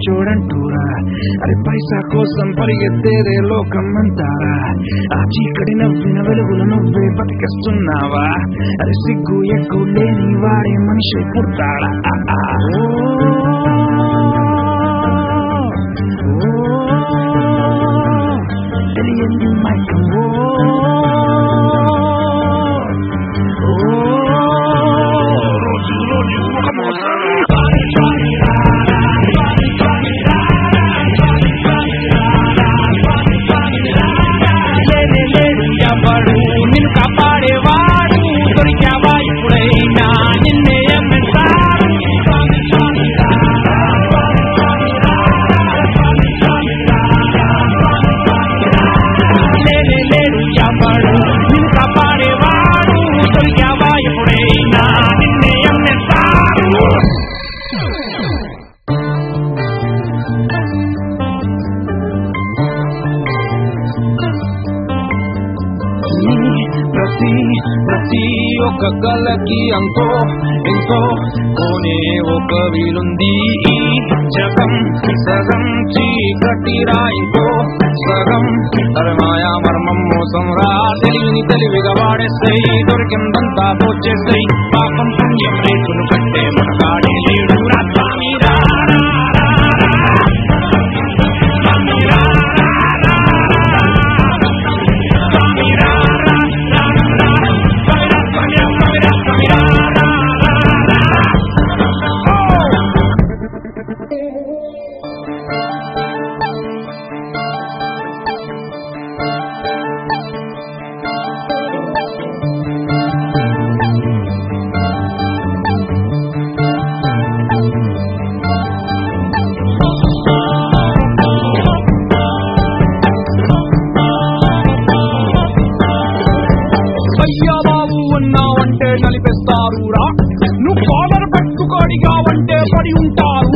పిచ్చోడంటూరా అరే పైసా కోసం పరిగెత్తేదే లోకం అంటారా ఆ చీకటి నవ్విన వెలుగులు నువ్వే బతికేస్తున్నావా అరే సిగ్గు ఎక్కువ లేని వాడే మనిషి పుడతాడా ఆ, ఆ. ఓ, ఓ, తెలియని మైకం ఓ ఓ, రోజు రోజు ఒక మోసం లేనే లేడు ఎవడు నిన్ను కాపాడేవాడు దొరికావా ఇప్పుడైనా నిన్నే ఎమ్మెంటాడు లేనే లేడు ఎవడు నిన్ను కాపాడేవాడు దొరికావా ఎప్పుడైనా నిన్నే ఎమ్మెంటాడు ప్రతి ప్రతి ఒక్క కలకి అంతో ఎంతో కోనే ఒక వీలుంది ఈ జగం సగం చీకటి రాయింతో సగం అరమాయా మర్మం మోసం రా తెలివిని తెలివిగా వాడేస్తాయి దొరికిందంతా దోచేస్తాయి పాపం పుణ్యం రేకులు కట్టే మన కాడే లేడు రా స్వామి రా రా, రా, రా. స్వామి రా, రా, రా, రా. స్వామి రా, రా, రా, రా. స్వామి రా, స్వామి రా, స్వామి రా, స్వామి రా, రా, రా, రా. ఓ! అయ్యా బాబు అన్నావంటే నలిపేస్తారురా నువ్వు కాలర్ పెట్టుకోడిగావంటే పడి ఉంటారు